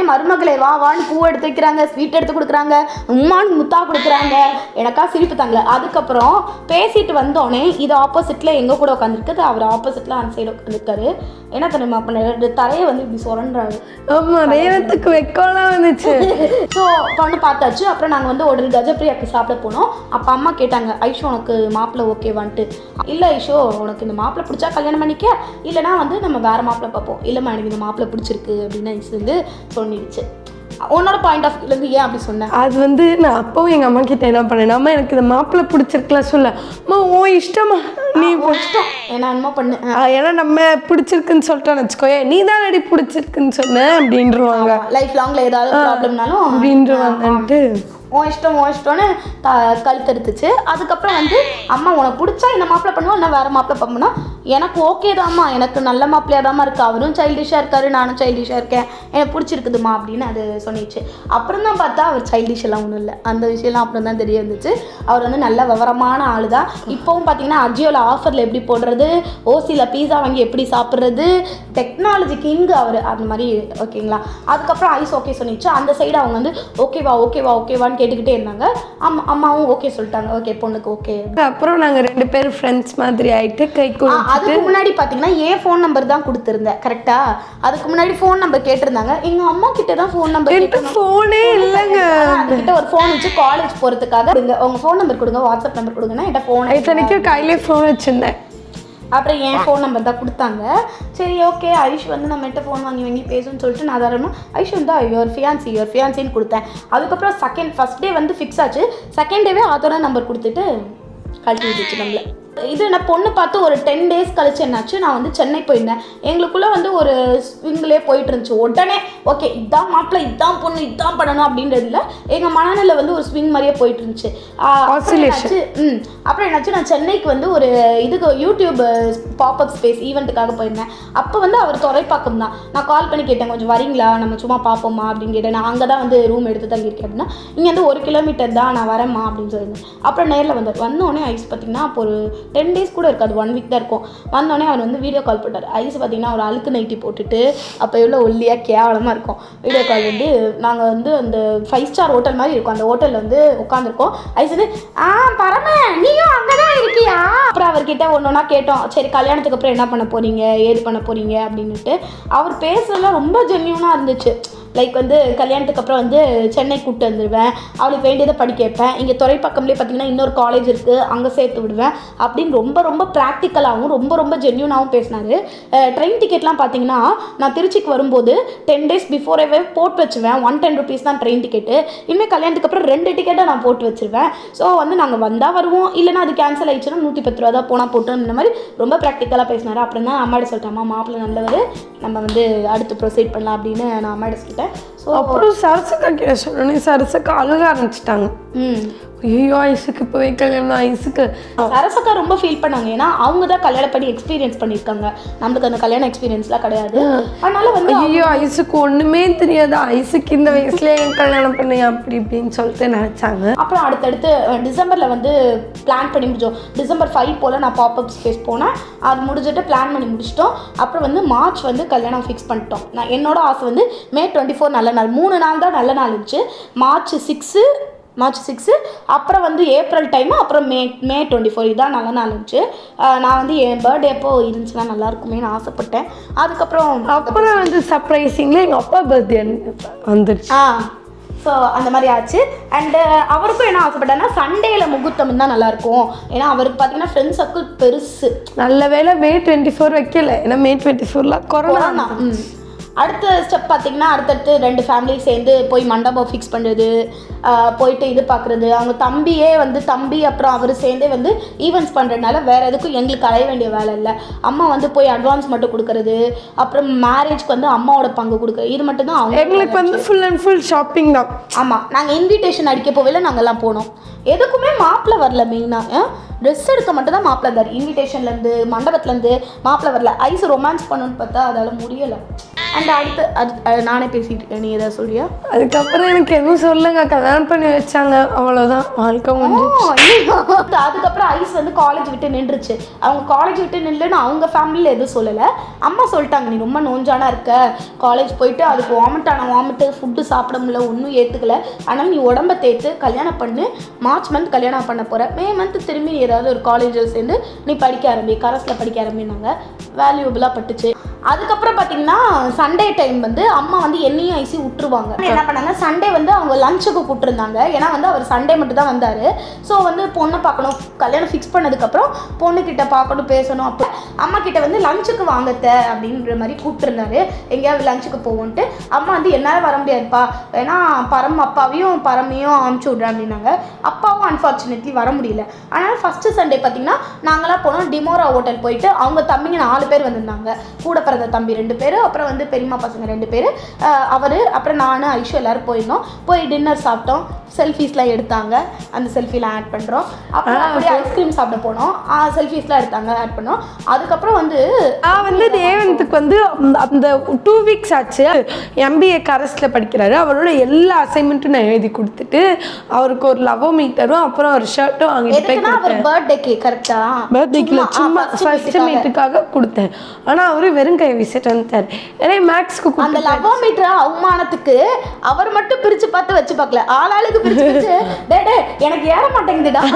மருமகளே வா வான்னு பூ எடுத்து வைக்கிறாங்க ஸ்வீட் எடுத்து கொடுக்குறாங்க உம்மான்னு முத்தா கொடுக்குறாங்க எனக்கா சிரிப்பு தாங்கல அதுக்கப்புறம் பேசிட்டு வந்தோடனே இது ஆப்போசிட்டில் எங்கள் கூட உட்காந்துருக்குது அவர் ஆப்போசிட்டில் அந்த சைடு உட்காந்துருக்காரு என்ன தெரியுமா பண்ண தலையை வந்து இப்படி சுரண்டுறாரு ஆமா ரேவத்துக்கு வெக்கம்லாம் வந்துச்சு ஸோ பொண்ணு பார்த்தாச்சு அப்புறம் நாங்கள் வந்து உடனே கஜப்பிரியாக்கு சாப்பிட போனோம் அப்போ அம்மா கேட்டாங்க ஐஷோ உனக்கு மாப்பிள்ளை ஓகேவான்ட்டு இல்லை ஐஷோ உனக்கு இந்த மாப்பிள்ளை பிடிச்சா கல்யாணம் பண்ணிக்க இல்லைனா வந்து நம்ம வேறு மாப்பிள்ளை பார்ப்போம் இல்லைம்மா எனக்கு இந்த மாப்பிள்ளை பிடிச்சிருக்கு அப்படின்னு ஐஸ் வந்து சொல்லிடுச்சு உன்னோட பாயிண்ட் ஆஃப் வியூலேருந்து ஏன் அப்படி சொன்னேன் அது வந்து நான் அப்பவும் எங்க அம்மா கிட்ட என்ன பண்ணேன் அம்மா எனக்கு இந்த மாப்பிள்ளை பிடிச்சிருக்கலாம் சொல்ல அம்மா ஓ இஷ்டமா நீ உன் இஷ்டம் என்ன என்னமோ பண்ணு ஆ, ஏன்னா நம்ம பிடிச்சிருக்குன்னு சொல்லிட்டோன்னு வச்சுக்கோயே நீ தான் அடி பிடிச்சிருக்குன்னு சொன்ன அப்படின்றவாங்க லைஃப் லாங்கில் ஏதாவது ப்ராப்ளம்னாலும் அப்படின்றவாங்கன்ட்டு உன் இஷ்டம் உன் இஷ்டம்னு த கழுத்தெடுத்துச்சு அதுக்கப்புறம் வந்து அம்மா உனக்கு பிடிச்சா இந்த மாப்பிள்ளை பண்ணுவோம் இல்லை வேறு மாப்பிள்ளை பண்ணா எனக்கு ஓகே தாம்மா எனக்கு நல்ல மாப்பிள்ளையாக தாம்மா இருக்குது அவரும் சைல்டிஷாக இருக்காரு நானும் சைல்டிஷாக இருக்கேன் எனக்கு பிடிச்சிருக்குதுமா அப்படின்னு அது சொன்னிச்சு அப்புறம் தான் பார்த்தா அவர் சைல்டிஷ் எல்லாம் ஒன்றும் இல்லை அந்த விஷயம்லாம் அப்புறம் தான் தெரிய வந்துச்சு அவர் வந்து நல்ல விவரமான ஆள் தான் இப்போவும் பார்த்தீங்கன்னா அஜியோவில் ஆஃபரில் எப்படி போடுறது ஓசியில் பீஸா வாங்கி எப்படி சாப்பிட்றது டெக்னாலஜி கிங் அவர் அந்த மாதிரி ஓகேங்களா அதுக்கப்புறம் ஐஸ் ஓகே சொன்னிச்சு அந்த சைடு அவங்க வந்து ஓகேவா ஓகேவா ஓகேவான்னு கேட்டுக்கிட்டே இருந்தாங்க அம்மா அம்மாவும் ஓகே சொல்லிட்டாங்க ஓகே பொண்ணுக்கு ஓகே அப்புறம் நாங்க ரெண்டு பேரும் ஃப்ரெண்ட்ஸ் மாதிரி ஆயிட்டு கை ஆ, கொடு அதுக்கு முன்னாடி பார்த்தீங்கன்னா ஏன் ஃபோன் நம்பர் தான் கொடுத்துருந்தேன் கரெக்டா அதுக்கு முன்னாடி ஃபோன் நம்பர் கேட்டிருந்தாங்க எங்கள் அம்மா கிட்ட தான் ஃபோன் நம்பர் என்கிட்ட ஃபோனே இல்லைங்க கிட்ட ஒரு ஃபோன் வச்சு காலேஜ் போகிறதுக்காக கொடுங்க உங்கள் ஃபோன் நம்பர் கொடுங்க வாட்ஸ்அப் நம்பர் கொடுங்கன்னா என்கிட்ட ஃபோன் இத்தனைக்கும் கையிலே ஃபோன் வச்சிருந்தேன் அப்புறம் என் ஃபோன் நம்பர் தான் கொடுத்தாங்க சரி ஓகே ஐஷ் வந்து நம்மகிட்ட ஃபோன் வாங்கி வாங்கி பேசுன்னு சொல்லிட்டு நான் தரணும் ஐஷ் வந்து யுவர் ஃபியான்சி யுவர் ஃபியான்சின்னு கொடுத்தேன் அதுக்கப்புறம் செகண்ட் ஃபஸ்ட் டே வந்து ஃபிக்ஸ் ஆச்சு செகண்ட் டேவே அதோட நம்பர் கொடுத்துட்டு கழட்டி விட்டுச்சு நம்மள இது நான் பொண்ணு பார்த்து ஒரு டென் டேஸ் கழிச்சு என்னாச்சு நான் வந்து சென்னை போயிருந்தேன் எங்களுக்குள்ளே வந்து ஒரு ஸ்விங்லேயே போயிட்டு இருந்துச்சு உடனே ஓகே இதான் மாப்பிள்ளை இதான் பொண்ணு இதான் பண்ணணும் அப்படின்றதுல எங்கள் மனநிலை வந்து ஒரு ஸ்விங் மாதிரியே போயிட்டு இருந்துச்சு ஆ, அப்புறம் Oscillation. என்னாச்சு ம் அப்புறம் என்னாச்சு நான் சென்னைக்கு வந்து ஒரு இதுக்கு யூடியூப் பாப்அப் ஸ்பேஸ் ஈவெண்ட்டுக்காக போயிருந்தேன் அப்போ வந்து அவர் துறைப்பாக்கம் தான் நான் கால் பண்ணி கேட்டேன் கொஞ்சம் வரீங்களா நம்ம சும்மா பார்ப்போமா அப்படின்னு கேட்டேன் நான் அங்கே தான் வந்து ரூம் எடுத்து தங்கியிருக்கேன் அப்படின்னா இங்கேருந்து ஒரு கிலோமீட்டர் தான் நான் வரேம்மா அப்படின்னு சொல்லியிருந்தேன் அப்புறம் நேரில் வந்தார் வந்தோடனே ஐஸ் பார்த்தீங்கன்னா அப்போ ஒரு டென் டேஸ் கூட இருக்காது ஒன் வீக் தான் இருக்கும் வந்தோடனே அவர் வந்து வீடியோ கால் பண்ணார் ஐஸ் பார்த்தீங்கன்னா ஒரு அழுக்கு நைட்டி போட்டுட்டு அப்போ எவ்வளோ ஒல்லியாக கேவலமாக இருக்கும் வீடியோ கால் வந்து நாங்கள் வந்து அந்த ஃபைவ் ஸ்டார் ஹோட்டல் மாதிரி இருக்கும் அந்த ஹோட்டலில் வந்து உட்காந்துருக்கோம் ஐஸ் வந்து ஆ பரம நீயும் அங்கே தான் இருக்கியா அப்புறம் அவர்கிட்ட ஒன்று ஒன்றா கேட்டோம் சரி கல்யாணத்துக்கு அப்புறம் என்ன பண்ண போகிறீங்க ஏது பண்ண போகிறீங்க அப்படின்னுட்டு அவர் பேசுறதுலாம் ரொம்ப ஜென்யூனாக இருந்துச்சு லைக் வந்து கல்யாணத்துக்கு அப்புறம் வந்து சென்னை கூப்பிட்டு வந்துடுவேன் அவளுக்கு வேண்டியதை படிக்க வைப்பேன் இங்கே துறைப்பக்கம்லேயே பார்த்தீங்கன்னா இன்னொரு காலேஜ் இருக்குது அங்கே சேர்த்து விடுவேன் அப்படின்னு ரொம்ப ரொம்ப ப்ராக்டிக்கலாகவும் ரொம்ப ரொம்ப ஜென்யூனாகவும் பேசினார் ட்ரெயின் டிக்கெட்லாம் பார்த்தீங்கன்னா நான் திருச்சிக்கு வரும்போது டென் டேஸ் பிஃபோரேவே போட்டு வச்சுருவேன் ஒன் டென் ருபீஸ் தான் ட்ரெயின் டிக்கெட்டு இனிமேல் கல்யாணத்துக்கு அப்புறம் ரெண்டு டிக்கெட்டை நான் போட்டு வச்சிருவேன் ஸோ வந்து நாங்கள் வந்தால் வருவோம் இல்லைனா அது கேன்சல் ஆயிடுச்சுன்னா நூற்றி பத்து ரூபா தான் போனால் போட்டு இந்த மாதிரி ரொம்ப ப்ராக்டிக்கலாக பேசினார் அப்புறம் தான் அம்மாட்ட சொல்லிட்டேன் அம்மா மாப்பிள்ளை நல்லவர் நம்ம வந்து அடுத்து ப்ரொசீட் பண்ணலாம் அப்படின்னு நான் அம்மாட்ட சொல்லிட்டேன் ஸோ அப்புறம் சரசக்கா கிட்ட சொன்னோன்னே சரசக்கா அழுக ஆரம்பிச்சிட்டாங்க ம் ஐயோ ஐஸுக்கு இப்போவே கல்யாணம் ஐஸுக்கு சரசக்கா ரொம்ப ஃபீல் பண்ணாங்க ஏன்னா அவங்க தான் கல்யாணம் பண்ணி எக்ஸ்பீரியன்ஸ் பண்ணியிருக்காங்க நம்மளுக்கு அந்த கல்யாண எக்ஸ்பீரியன்ஸ்லாம் கிடையாது அதனால வந்து ஐயோ ஐஸுக்கு ஒண்ணுமே தெரியாது ஐஸுக்கு இந்த வயசுலயே என் கல்யாணம் பண்ணி அப்படி இப்படின்னு சொல்லிட்டு நினைச்சாங்க அப்புறம் அடுத்தடுத்து அஹ், டிசம்பரில் வந்து பிளான் பண்ணி முடிச்சோம் டிசம்பர் ஃபைவ் போல் நான் பாப்அப் ஸ்பேஸ் போனேன் அது முடிஞ்சிட்டு பிளான் பண்ணி முடிச்சிட்டோம் அப்புறம் வந்து மார்ச் வந்து கல்யாணம் ஃபிக்ஸ் பண்ணிட்டோம் நான் என்னோட ஆசை வந்து மே டுவெண்ட்டி ஃபோர் நல்ல நாள் மூணு நாள் தான் நல்ல நாள் இருந்துச்சு மார்ச் சிக்ஸு மார்ச் சிக்ஸு அப்புறம் வந்து ஏப்ரல் டைமு அப்புறம் மே மே டுவெண்ட்டி ஃபோர் இதான் நல்ல நாள் இருந்துச்சு அஹ், நான் வந்து என் பர்த்டே அப்போ இருந்துச்சுன்னா நல்லா இருக்குமேன்னு ஆசைப்பட்டேன் அதுக்கப்புறம் அப்புறம் வந்து சர்ப்ரைசிங்ல எங்க அப்பா பர்த்டே வந்துருச்சு ஆ ஸோ அந்த மாதிரி ஆச்சு அண்டு அவருக்கும் என்ன ஆசைப்பட்டேன்னா சண்டேல முகூர்த்தம் இருந்தால் நல்லாயிருக்கும் ஏன்னா அவருக்கு பார்த்தீங்கன்னா ஃப்ரெண்ட் சர்க்கிள் பெருசு நல்ல வேளை மே டுவெண்ட்டி ஃபோர் வைக்கல ஏன்னா மே டுவெண்ட்டி ஃபோர்ல கொரோனா கொரோனா ம். அடுத்த ஸ்டெப் பார்த்தீங்கன்னா அடுத்தடுத்து ரெண்டு ஃபேமிலி சேர்ந்து போய் மண்டபம் ஃபிக்ஸ் பண்ணுறது போயிட்டு இது பார்க்குறது அவங்க தம்பியே வந்து தம்பி அப்புறம் அவர் சேர்ந்தே வந்து ஈவெண்ட்ஸ் பண்ணுறதுனால வேறு எதுக்கும் எங்களுக்கு அலைய வேண்டிய வேலை இல்லை அம்மா வந்து போய் அட்வான்ஸ் மட்டும் கொடுக்கறது அப்புறம் மேரேஜ்க்கு வந்து அம்மாவோட பங்கு கொடுக்குறது இது மட்டும் தான் அவங்க எங்களுக்கு வந்து ஃபுல் அண்ட் ஃபுல் ஷாப்பிங் தான் ஆமாம் நாங்கள் இன்விடேஷன் அடிக்க போகல நாங்கள்லாம் போனோம் எதுக்குமே மாப்பிள்ளை வரல மெயினாக ட்ரெஸ் எடுக்க மட்டும் தான் மாப்பிள்ளை தர் இன்விடேஷன்லேருந்து மண்டபத்துலேருந்து மாப்பிள்ளை வரல ஐஸ் ரொமான்ஸ் பண்ணணும்னு பார்த்தா அதால் முடியலை அண்ட் அடுத்து அது- அது நானே பேசிட்டு இருக்கேன் நீ ஏதாவது சொல்றியா அதுக்கப்புறம் எனக்கு எதுவும் சொல்லுங்க கல்யாணம் பண்ணி வச்சாங்க அவ்வளோதான் வாழ்க்கை முடிஞ்சு ஓ, ஐயோ. அதுக்கப்புறம் ஐஸ் வந்து காலேஜ் விட்டு நின்றுச்சு அவங்க காலேஜ் விட்டு நில்லுன்னு அவங்க ஃபேமிலியில் எதுவும் சொல்லலை அம்மா சொல்லிட்டாங்க நீ ரொம்ப நோஞ்சானா இருக்க காலேஜ் போயிட்டு அதுக்கு வாமிட் ஆன வாமிட்டு ஃபுட்டு சாப்பிட முடியல ஒன்றும் ஏற்றுக்கல ஆனால் நீ உடம்ப தேய்த்து கல்யாணம் பண்ணு மார்ச் மந்த் கல்யாணம் பண்ண போகிற மே மந்த் திரும்பி ஏதாவது ஒரு காலேஜில் சேர்ந்து நீ படிக்க ஆரம்பி கரஸில் படிக்க ஆரம்பினாங்க வேல்யூபிளாக பட்டுச்சு அதுக்கப்புறம் பார்த்தீங்கன்னா சண்டே டைம் வந்து அம்மா வந்து என்னையும் ஐசி விட்டுருவாங்க என்ன பண்ணாங்க சண்டே வந்து அவங்க லஞ்சுக்கு கூப்பிட்டுருந்தாங்க ஏன்னா வந்து அவர் சண்டே மட்டும் தான் வந்தார் ஸோ வந்து பொண்ணை பார்க்கணும் கல்யாணம் ஃபிக்ஸ் பண்ணதுக்கப்புறம் பொண்ணுக்கிட்ட பார்க்கணும் பேசணும் அப்போ அம்மா கிட்ட வந்து லஞ்சுக்கு வாங்கத்த அப்படின்ற மாதிரி கூப்பிட்டுருந்தாரு எங்கேயாவது லஞ்சுக்கு போவோன்ட்டு அம்மா வந்து என்னால் வர முடியாதுப்பா ஏன்னா பரம் அப்பாவையும் பரமையும் அனுப்பிச்சி விட்றேன் அப்படின்னாங்க அப்பாவும் அன்ஃபார்ச்சுனேட்லி வர முடியல ஆனால் ஃபஸ்ட்டு சண்டே பார்த்தீங்கன்னா நாங்களாம் போனோம் டிமோரா ஹோட்டல் போயிட்டு அவங்க தம்பிங்க நாலு பேர் வந்திருந்தாங்க கூட பிறந்த தம்பி ரெண்டு பேர் அப்புறம் வந்து பெரியம்மா பசங்க ரெண்டு பேர் அவர் அப்புறம் நான் ஐஷு எல்லாரும் போயிருந்தோம் போய் டின்னர் சாப்பிட்டோம் செல்ஃபீஸ்லாம் எடுத்தாங்க அந்த செல்ஃபிலாம் ஆட் பண்ணுறோம் அப்புறம் அப்படியே ஐஸ்கிரீம் சாப்பிட போனோம் செல்ஃபீஸ்லாம் எடுத்தாங்க ஆட் பண்ணோம் அதுக்கப்புறம் வந்து நான் வந்து தேவனத்துக்கு வந்து அந்த- அந்த டூ வீக்ஸ் ஆச்சு எம்பிஏ கரஸில் படிக்கிறாரு அவரோட எல்லா அசைன்மெண்ட்டும் நான் எழுதி கொடுத்துட்டு அவருக்கு ஒரு லவ் மீட்டரும் அப்புறம் ஒரு ஷர்ட்டும் வாங்கிட்டு போய் எதுக்குன்னா அவர் பர்த்டேக்கு கரெக்டா பர்த்டேக்கில் சும்மா ஃபர்ஸ்ட் மீட்டுக்காக கொடுத்தேன் ஆனால் அவரு வெறும் கை விசிட்டு வந்துட்டார் ஏன்னா மேக்ஸ்க்கு அந்த கொடுத்து லவ் மீட்டர் அவமானத்துக்கு அவர் மட்டும் பிரிச்சு பார்த்து வச்சு பார்க்கல ஆளாளுக்கு பிரிச்சு பிரிச்சு டே டே எனக்கு ஏற மாட்டேங்குதுடா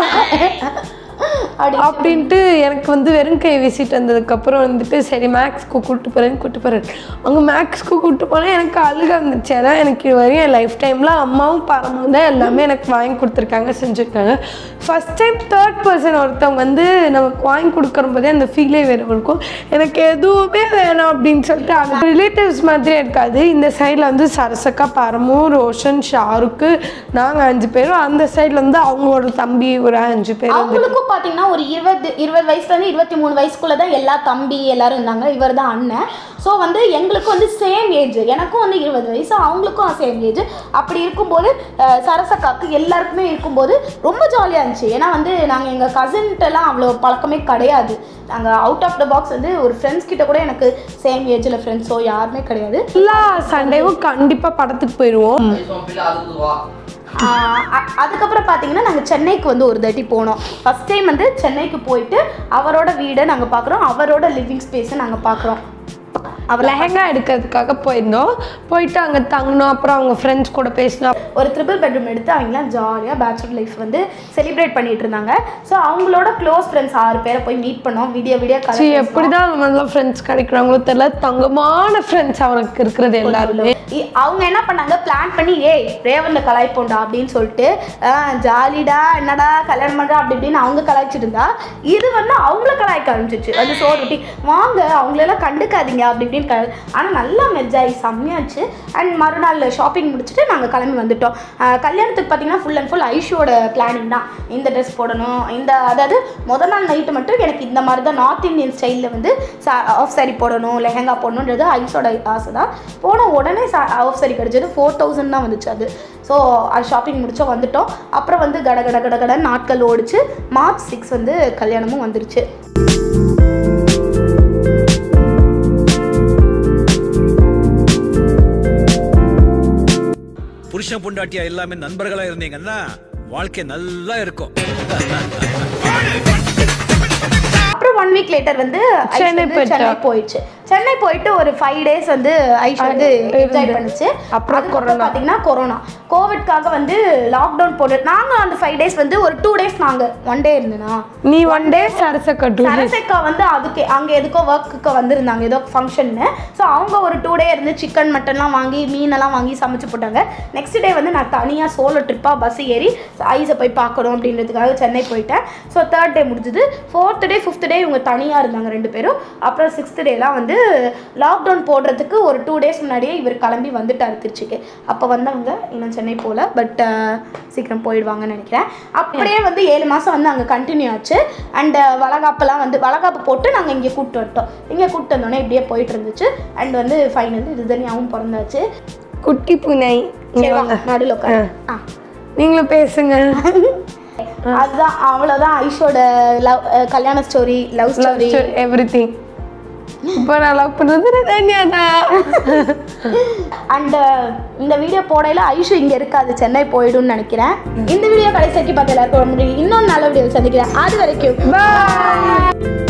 அப்படி அப்படின்ட்டு எனக்கு வந்து வெறும் கை விசிட் வந்ததுக்கப்புறம் வந்துட்டு சரி மேக்ஸ்க்கு கூப்பிட்டு போகிறேன்னு கூப்பிட்டு போகிறேன் அங்கே மேக்ஸ்க்கு கூப்பிட்டு போனால் எனக்கு அழுக வந்துச்சு ஏன்னா எனக்கு இது வரையும் என் லைஃப் டைமில் அம்மாவும் பரமும் தான் எல்லாமே எனக்கு வாங்கி கொடுத்துருக்காங்க செஞ்சுருக்காங்க ஃபஸ்ட் டைம் தேர்ட் பர்சன் ஒருத்தவங்க வந்து நமக்கு வாங்கி கொடுக்குற போதே அந்த ஃபீலே வேறு இருக்கும் எனக்கு எதுவுமே வேணாம் அப்படின்னு சொல்லிட்டு அந்த ரிலேட்டிவ்ஸ் மாதிரி இருக்காது இந்த சைடில் வந்து சரசக்கா பரமும் ரோஷன் ஷாருக்கு நாங்கள் அஞ்சு பேரும் அந்த சைடில் வந்து அவங்களோட தம்பி ஒரு அஞ்சு பேர் வந்து அவங்களுக்கும் பார்த்தீங்கன்னா ஒரு இருபது இருபது வயசுலேருந்து இருபத்தி மூணு வயசுக்குள்ள தான் எல்லா தம்பி எல்லாரும் இருந்தாங்க இவர் தான் அண்ணன் ஸோ வந்து எங்களுக்கும் வந்து சேம் ஏஜ் எனக்கும் வந்து இருபது வயசு அவங்களுக்கும் சேம் ஏஜ் அப்படி இருக்கும்போது அஹ், சரசக்காக்கு எல்லாருக்குமே இருக்கும்போது ரொம்ப ஜாலியாக இருந்துச்சு ஏன்னா வந்து நாங்கள் எங்கள் கசின்ட்டெல்லாம் அவ்வளோ பழக்கமே கிடையாது நாங்கள் அவுட் ஆஃப் த பாக்ஸ் வந்து ஒரு ஃப்ரெண்ட்ஸ் கிட்ட கூட எனக்கு சேம் ஏஜில் ஃப்ரெண்ட்ஸோ யாருமே கிடையாது எல்லா சண்டேவும் கண்டிப்பாக படத்துக்கு போயிடுவோம் ஆஹ் அ- அதுக்கப்புறம் பார்த்தீங்கன்னா நாங்கள் சென்னைக்கு வந்து ஒரு தாட்டி போனோம் ஃபஸ்ட் டைம் வந்து சென்னைக்கு போயிட்டு அவரோட வீடை நாங்கள் பார்க்குறோம் அவரோட லிவிங் ஸ்பேஸை நாங்கள் பார்க்குறோம் அவர் லெஹங்கா எடுக்கிறதுக்காக போயிருந்தோம் போயிட்டு அங்கே தங்கினோம் அப்புறம் அவங்க ஃப்ரெண்ட்ஸ் கூட பேசினோம் ஒரு ட்ரிபிள் பெட்ரூம் எடுத்து அவங்களாம் ஜாலியாக பேச்சுலர் லைஃப் வந்து செலிப்ரேட் பண்ணிட்டு இருந்தாங்க ஸோ அவங்களோட க்ளோஸ் ஃப்ரெண்ட்ஸ் ஆறு பேரை போய் மீட் பண்ணோம் வீடியோ வீடியோ சரி எப்படி தான் அந்த மாதிரிலாம் ஃப்ரெண்ட்ஸ் கிடைக்கிறாங்களோ தெரியல தங்கமான ஃப்ரெண்ட்ஸ் அவனுக்கு இருக்கிறது எல்லாருமே இ- அவங்க என்ன பண்ணாங்க பிளான் பண்ணி ஏய் ரேவனில் கலாய்ப்போண்டா அப்படின்னு சொல்லிட்டு ஜாலிடா என்னடா கல்யாணம் பண்ணுறா அப்படி இப்படின்னு அவங்க கலாய்ச்சிட்டு இருந்தா இது வந்து அவங்கள கலாய்க்க ஆரம்பிச்சிச்சு வந்து சோறு ரொட்டி வாங்க அவங்களெல்லாம் கண்டுக்காதீங்க அப்படி இப்படின்னு க ஆனால் நல்லா மெஜாயி செம்மையாச்சு அண்ட் மறுநாள் ஷாப்பிங் முடிச்சுட்டு நாங்கள் கிளம்பி வந்துட்டோம் அஹ் கல்யாணத்துக்கு பார்த்தீங்கன்னா ஃபுல் அண்ட் ஃபுல் ஐஷோட பிளானிங் தான் இந்த ட்ரெஸ் போடணும் இந்த அதாவது முத நாள் நைட்டு மட்டும் எனக்கு இந்த மாதிரி தான் நார்த் இந்தியன் ஸ்டைலில் வந்து ஆஃப் சாரி போடணும் லெஹங்கா போடணுன்றது ஐஸோட ஆசை தான் போன உடனே ஆஃப் சாரி கிடச்சது ஃபோர் தௌசண்ட் தான் வந்துச்சு அது ஸோ அது ஷாப்பிங் முடிச்சோம் வந்துட்டோம் அப்புறம் வந்து கட கட கட கட நாட்கள் ஓடிச்சு மார்ச் சிக்ஸ் வந்து கல்யாணமும் வந்துருச்சு புருஷன் பொண்டாட்டியா எல்லாமே நண்பர்களா இருந்தீங்கன்னா வாழ்க்கை நல்லா இருக்கும் அப்புறம் ஒன் வீக் லேட்டர் வந்து ஐஷ் சென்னை வந்து போயிட்டா. சென்னை போயிடுச்சு சென்னை போயிட்டு ஒரு ஃபைவ் டேஸ் வந்து ஐஷ் வந்து இருந்து. என்ஜாய் பண்ணுச்சு அப்புறம் அதுக்கப்புறம் கொரோனா. பார்த்தீங்கன்னா கொரோனா கோவிட்காக வந்து லாக்டவுன் போட்டு நாங்கள் அந்த ஃபைவ் டேஸ் வந்து ஒரு டூ டேஸ் நாங்கள் ஒன் டே இருந்தேனா நீ ஒன் டே சரச கட்டு சரசேக்கா வந்து அதுக்கு அங்கே எதுக்கோ ஒர்க்குக்கு வந்திருந்தாங்க ஏதோ ஃபங்க்ஷன்னு ஸோ அவங்க ஒரு டூ டே இருந்து சிக்கன் மட்டன்லாம் வாங்கி மீனெல்லாம் வாங்கி சமைச்சு போட்டாங்க நெக்ஸ்ட் டே வந்து நான் தனியாக சோலோ ட்ரிப்பாக பஸ் ஏறி ஐஸை போய் பார்க்கணும் அப்படின்றதுக்காக சென்னை போயிட்டேன் ஸோ தேர்ட் டே முடிஞ்சுது ஃபோர்த் டே ஃபிஃப்த் டே இவங்க தனியாக இருந்தாங்க ரெண்டு பேரும் அப்புறம் சிக்ஸ்த் டேலாம் வந்து லாக்டவுன் போடுறதுக்கு ஒரு டூ டேஸ் முன்னாடியே இவர் கிளம்பி வந்துட்டார் திருச்சிக்கு அப்போ வந்தவங்க இன்னும் சென்னை போகல பட் சீக்கிரம் போயிடுவாங்கன்னு நினைக்கிறேன் அப்படியே வந்து ஏழு மாதம் வந்து அங்கே கண்டினியூ ஆச்சு அண்ட் வளகாப்பெல்லாம் வந்து வளகாப்பு போட்டு நாங்கள் இங்கே கூப்பிட்டு வந்துட்டோம் இங்கே கூப்பிட்டு வந்தோடனே இப்படியே போயிட்டு இருந்துச்சு அண்ட் வந்து ஃபைனல் இது தனியாகவும் பிறந்தாச்சு குட்டி பூனை இங்க சரி வாங்க. நடுவில் உட்காரு ஆ நீங்களும் பேசுங்க அதுதான் அவ்வளோதான் ஐஷோட லவ் கல்யாண story love story everything இப்போ நான் லவ் பண்ணுறது தனியா தான் அண்ட் இந்த வீடியோ போடையில ஐஷு இங்க இருக்காது சென்னை போயிடும்னு நினைக்கிறேன் இந்த வீடியோ கடைசி வரைக்கும் பார்த்த எல்லாருக்கும் ரொம்ப நன்றி. இன்னொரு நல்ல வீடியோ சந்திக்கிறேன் அது வரைக்கும் பாய்